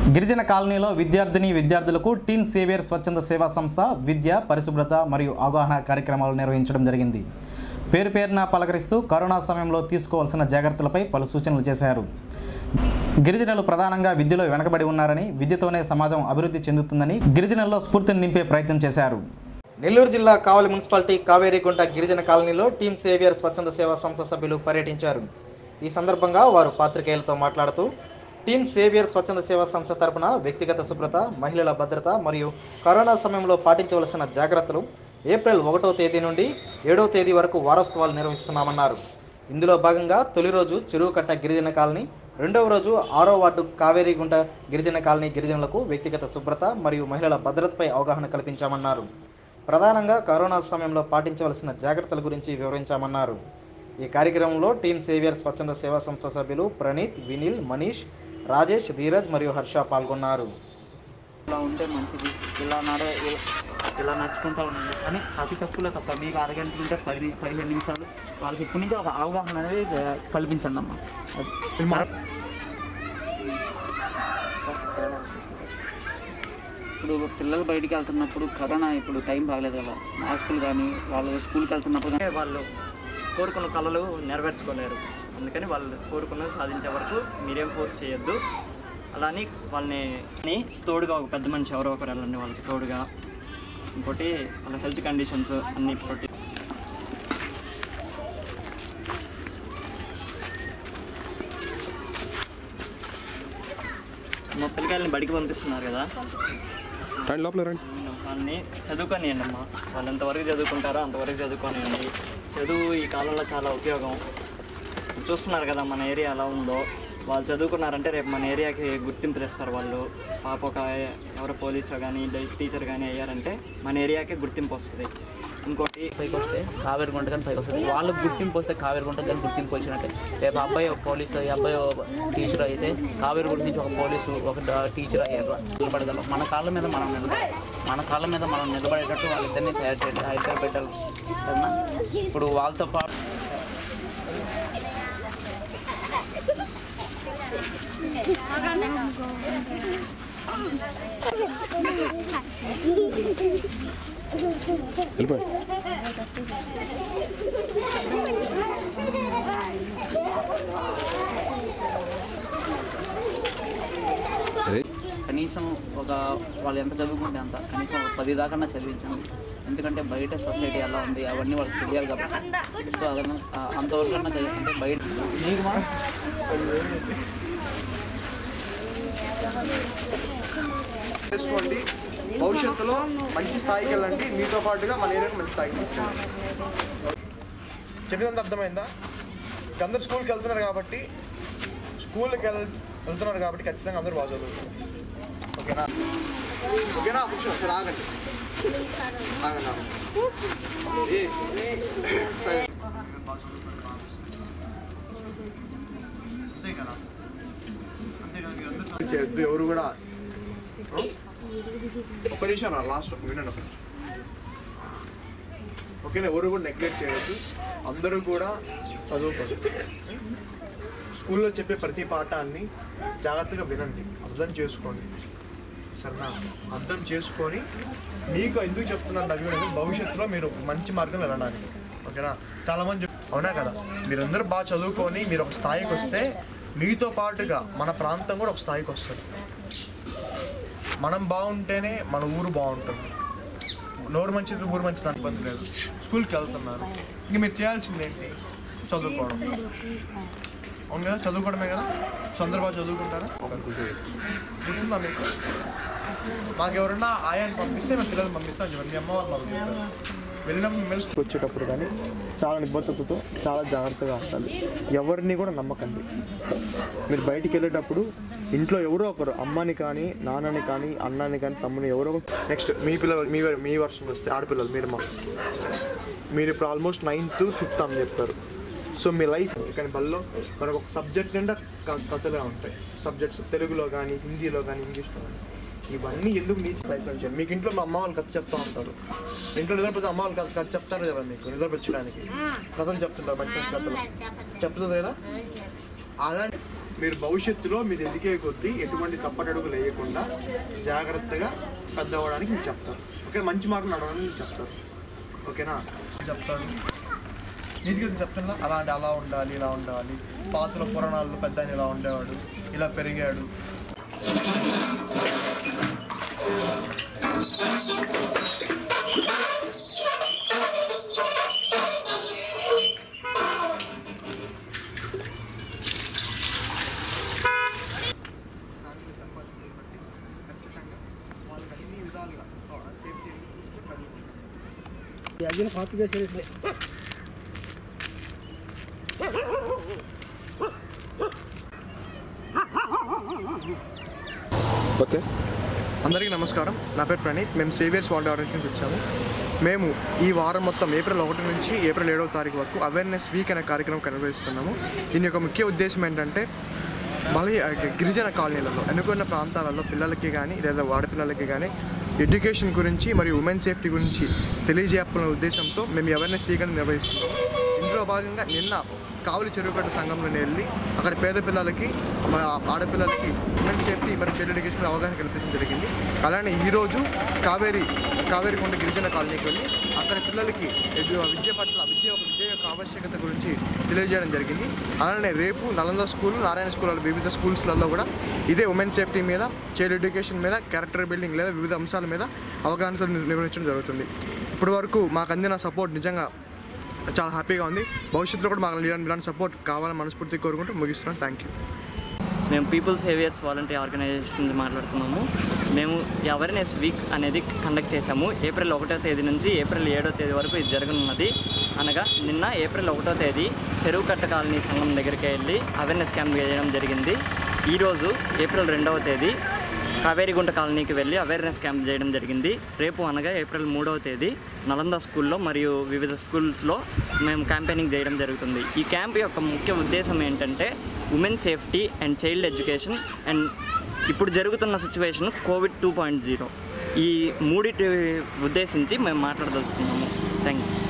గిరిజన కాలనీలో విద్యార్థిని విద్యార్థులకు టీన్ సేవియర్ స్వచ్ఛంద సేవా సంస్థ విద్య పరిశుభ్రత మరియు అవగాహన కార్యక్రమాలు నిర్వహించడం జరిగింది పేరు పేరున పలకరిస్తూ కరోనా సమయంలో తీసుకోవాల్సిన జాగ్రత్తలపై పలు సూచనలు చేశారు గిరిజనులు ప్రధానంగా విద్యలో వెనకబడి ఉన్నారని విద్యతోనే సమాజం అభివృద్ధి చెందుతుందని గిరిజనుల్లో స్ఫూర్తిని నింపే ప్రయత్నం చేశారు నెల్లూరు జిల్లా కావలి మున్సిపాలిటీ కావేరీగుంట గిరిజన కాలనీలో టీమ్ సేవియర్ స్వచ్ఛంద సేవా సంస్థ సభ్యులు పర్యటించారు ఈ సందర్భంగా వారు పాత్రికేయులతో మాట్లాడుతూ టీమ్ సేవియర్ స్వచ్ఛంద సేవా సంస్థ తరపున వ్యక్తిగత శుభ్రత మహిళల భద్రత మరియు కరోనా సమయంలో పాటించవలసిన జాగ్రత్తలు ఏప్రిల్ ఒకటో తేదీ నుండి ఏడవ తేదీ వరకు వారోత్సవాలు నిర్వహిస్తున్నామన్నారు ఇందులో భాగంగా తొలి రోజు చెరువుకట్ట గిరిజన కాలనీ రెండవ రోజు ఆరో వార్డు కావేరీగుంట గిరిజన కాలనీ గిరిజనులకు వ్యక్తిగత శుభ్రత మరియు మహిళల భద్రతపై అవగాహన కల్పించామన్నారు ప్రధానంగా కరోనా సమయంలో పాటించవలసిన జాగ్రత్తల గురించి వివరించామన్నారు ఈ కార్యక్రమంలో టీమ్ సేవియర్ స్వచ్ఛంద సేవా సంస్థ సభ్యులు ప్రణీత్ వినిల్ మనీష్ రాజేష్ ధీరజ్ మరియు హర్ష పాల్గొన్నారు ఇలా ఉంటే మంచిది ఇలా నడ ఇలా- ఇలా నడుచుకుంటా ఉండండి కానీ అతి తక్కువలో తప్ప మీకు అరగంట ఉంటే పది పదిహేను నిమిషాలు వాళ్ళకి ఇప్పటి నుంచి ఒక అవగాహన అనేది ఆ, కల్పించండి అమ్మా అది మన- ఇప్పుడు పిల్లలు బయటికి వెళ్తున్నప్పుడు కరోనా ఇప్పుడు టైం బాగలేదు కదా మాస్కులు కానీ వాళ్ళు స్కూల్కి వెళ్తున్నప్పుడు కానీ వాళ్ళు కోరుకున్న కళలు నెరవేర్చుకోలేరు అందుకని వాళ్ళు కోరుకున్నది సాధించే వరకు మీరేం ఫోర్స్ చేయొద్దు అలాని వాళ్ళని అని తోడుగా ఒక పెద్ద మనిషి ఎవరో ఒకరు వెళ్ళండి వాళ్ళకి తోడుగా ఇంకోటి వాళ్ళ హెల్త్ కండిషన్స్ అన్ని ప్రొటె మా పిల్లకాయలని బడికి పంపిస్తున్నారు కదా రండి లోపల రండి వాళ్ళని చదువుకొనియండి అమ్మా వాళ్ళు ఎంతవరకు చదువుకుంటారో అంతవరకు చదువుకొనియండి చదువు ఈ కాలంలో చాలా ఉపయోగం చూస్తున్నారు కదా మన ఏరియా ఎలా ఉందో వాళ్ళు చదువుకున్నారంటే రేపు మన ఏరియాకి గుర్తింపు తెస్తారు వాళ్ళు పాప ఒక ఎవరో పోలీసు కానీ టీచర్ కానీ అయ్యారంటే మన ఏరియాకి గుర్తింపు వస్తుంది ఇంకోటి పైకి వస్తే కావేరి గుంట కానీ పైకి వస్తుంది వాళ్ళకి గుర్తింపు వస్తే కావేరి గుంట కానీ గుర్తింపు వచ్చినట్టే రేపు అబ్బాయి ఒక పోలీసు ఈ అబ్బాయి ఒక టీచర్ అయితే కావేరి గుంట నుంచి ఒక పోలీసు ఒక డ- టీచర్ అయ్యారు నిలబడగలం మన కాళ్ళ మీద మనం నిలబడాలి మన కాళ్ళ మీద మనం నిలబడేటట్టు వాళ్ళిద్దరిని తయారు చేయాలి ఆ ఇద్దరు బిడ్డలు సరేనా ఇప్పుడు వాళ్ళతో పాటు వెళ్ళిపోయి అదే కనీసం ఒక వాళ్ళు ఎంత చదువుకుంటే అంత కనీసం ఒక పది దాకా చదివించండి ఎందుకంటే బయట సొసైటీ ఎలా ఉంది అవన్నీ వాళ్ళకి తెలియాలి కాబట్టి సో అదన్నా ఆ- అంతవరకు అన్నా చదువుకుంటే బయట నీకు మా చేసుకోండి భవిష్యత్తులో మంచి స్థాయికి వెళ్ళండి మీతో పాటుగా మన ఏరియాకి మంచి స్థాయికి తీసుకెళ్ళండి చెప్పినంత అర్థమైందా ఇక అందరు స్కూల్కి వెళ్తున్నారు కాబట్టి స్కూల్కి వెళ్ వెళ్తున్నారు కాబట్టి ఖచ్చితంగా అందరూ బాగా చదువుతారు ఓకేనా ఓకేనా కూర్చో సరే ఆగండి ఆగండి ఆగండి. ఏ, సరే. అంతే కదా అంతే కదా మీరు అందరూ చేయొద్దు ఎవరు కూడా ఒక్క నిమిషం రా లాస్ట్ వినండి ఒక నిమిషం. ఓకేనా ఎవరు కూడా నెగ్లెక్ట్ చేయొద్దు అందరూ కూడా చదువుకోండి స్కూల్లో చెప్పే ప్రతి పాఠాన్ని జాగ్రత్తగా వినండి అర్థం చేసుకోండి సరేనా అర్థం చేసుకొని మీకు ఎందుకు చెప్తున్నాను నవ్వు అనేది భవిష్యత్తులో మీరు ఒక మంచి మార్గం వెళ్ళడానికి ఓకేనా చాలా మంది చెప్- అవునా కదా మీరందరూ బాగా చదువుకొని మీరు ఒక స్థాయికి వస్తే మీతో పాటుగా మన ప్రాంతం కూడా ఒక స్థాయికి వస్తుంది మనం బాగుంటేనే మన ఊరు బాగుంటుంది నోరు మంచిది ఊరు మంచిది అని ఇబ్బంది లేదు స్కూల్కి వెళ్తున్నారు ఇంక మీరు చేయాల్సింది ఏంటి చదువుకోవడం అవును కదా చదువుకోవడమే కదా సో అందరు బాగా చదువుకుంటారా గుర్తుందా మీకు మాకు ఎవరన్నా ఆయాన్ని పంపిస్తే మేము పిల్లల్ని పంపిస్తాం చెప్పండి మీ అమ్మ వాళ్ళు మాకు చెప్తారు వెళ్ళినప్పుడు మేము స్కూల్కి వచ్చేటప్పుడు కానీ చాలా నిబద్ధతతో చాలా జాగ్రత్తగా ఉండాలి ఎవరిని కూడా నమ్మకండి మీరు బయటికి వెళ్ళేటప్పుడు ఇంట్లో ఎవరో ఒకరు అమ్మని కానీ నాన్నని కానీ అన్నని కానీ తమ్ముని ఎవరో నెక్స్ట్ మీ పిల్లలు మీ మీ వర్షం వస్తే ఆడపిల్లలు మీరు మా మీరు ఇప్పుడు ఆల్మోస్ట్ నైన్త్ ఫిఫ్త్ అని చెప్తారు సో మీ లైఫ్ కానీ బల్లో మనకు ఒక సబ్జెక్ట్ నిండా క- కథలే ఉంటాయి సబ్జెక్ట్స్ తెలుగులో కానీ హిందీలో కానీ ఇంగ్లీష్లో కానీ ఇవన్నీ ఎందుకు నీతి ప్రయత్నం చేయాలి మీకు ఇంట్లో మా అమ్మ వాళ్ళు కథ చెప్తా ఉంటారు ఇంట్లో నిద్రపోతే అమ్మ వాళ్ళు కథ కథ చెప్తారు కదా మీకు నిద్రపుచ్చడానికి కథలు చెప్తుంటారు మంచి మంచి కథలు చెప్తుంది కదా అలాంటి మీరు భవిష్యత్తులో మీరు ఎదిగే కొద్దీ ఎటువంటి తప్పటడుగులు వేయకుండా జాగ్రత్తగా పెద్ద అవ్వడానికి మీకు చెప్తారు ఓకే మంచి మార్కులు నడవడానికి మీకు చెప్తారు ఓకేనా చెప్తారు నీతిగా చెప్తున్నా అలాంటి అలా ఉండాలి ఇలా ఉండాలి పాత్ర పురాణాల్లో పెద్ద ఆయన ఇలా ఉండేవాడు ఇలా పెరిగాడు వాళ్ళకి అన్ని విధాలుగా సేఫ్టీ చూసుకుంటారు ఓకే అందరికీ నమస్కారం నా పేరు ప్రణీత్ మేము సేవియర్స్ వాల్డ్ ఆర్గనైజేషన్కి వచ్చాము మేము ఈ వారం మొత్తం ఏప్రిల్ ఒకటి నుంచి ఏప్రిల్ ఏడవ తారీఖు వరకు అవేర్నెస్ వీక్ అనే కార్యక్రమం నిర్వహిస్తున్నాము దీని యొక్క ముఖ్య ఉద్దేశం ఏంటంటే మళ్ళీ గిరిజన కాలనీలలో ఎన్నుకున్న ప్రాంతాలలో పిల్లలకి కానీ లేదా ఆడపిల్లలకి కానీ ఎడ్యుకేషన్ గురించి మరియు ఉమెన్ సేఫ్టీ గురించి తెలియజేయాలనే ఉద్దేశంతో మేము ఈ అవేర్నెస్ వీక్ అని నిర్వహిస్తున్నాము ఇందులో భాగంగా నిన్న కావలి చెరువుగడ్డ సంఘంలో వెళ్ళి అక్కడ పేద పిల్లలకి మా ఆడపిల్లలకి ఉమెన్ సేఫ్టీ మరియు చైల్డ్ ఎడ్యుకేషన్ అవగాహన కల్పించడం జరిగింది అలానే ఈరోజు కావేరి కావేరి కొండ గిరిజన కాలనీకి వెళ్ళి అక్కడ పిల్లలకి ఎడ్యు- విద్య పట్ల విద్య విద్య యొక్క ఆవశ్యకత గురించి తెలియజేయడం జరిగింది అలానే రేపు నలంద స్కూల్ నారాయణ స్కూల్ వివిధ స్కూల్స్లలో కూడా ఇదే ఉమెన్ సేఫ్టీ మీద చైల్డ్ ఎడ్యుకేషన్ మీద క్యారెక్టర్ బిల్డింగ్ లేదా వివిధ అంశాల మీద అవగాహన సభలు నిర్వహించడం జరుగుతుంది ఇప్పటి వరకు మాకు అందిన సపోర్ట్ నిజంగా చాలా హ్యాపీగా ఉంది భవిష్యత్తులో కూడా మాకు ఇలాంటి ఇలాంటి సపోర్ట్ కావాలని మనస్ఫూర్తిగా కోరుకుంటూ ముగిస్తున్నాను థ్యాంక్ యూ మేము పీపుల్ సేవియర్స్ వాలంటీ ఆర్గనైజేషన్ నుంచి మాట్లాడుతున్నాము మేము ఈ అవేర్నెస్ వీక్ అనేది కండక్ట్ చేశాము ఏప్రిల్ ఒకటో తేదీ నుంచి ఏప్రిల్ ఏడో తేదీ వరకు ఇది జరగనున్నది అనగా నిన్న ఏప్రిల్ ఒకటో తేదీ చెరువు కట్ట కాలనీ సంఘం దగ్గరికి వెళ్ళి అవేర్నెస్ క్యాంప్ చేయడం జరిగింది ఈరోజు ఏప్రిల్ రెండవ తేదీ కావేరిగుంట కాలనీకి వెళ్ళి అవేర్నెస్ క్యాంప్ చేయడం జరిగింది రేపు అనగా ఏప్రిల్ మూడవ తేదీ నలంద స్కూల్లో మరియు వివిధ స్కూల్స్లో మేము క్యాంపెయినింగ్ చేయడం జరుగుతుంది ఈ క్యాంప్ యొక్క ముఖ్య ఉద్దేశం ఏంటంటే women safety and child education and ఇప్పుడు జరుగుతున్న situation covid two point zero ఈ మూడిటి ఉద్దేశించి మేము మాట్లాడదలుచుకున్నాము థ్యాంక్ యూ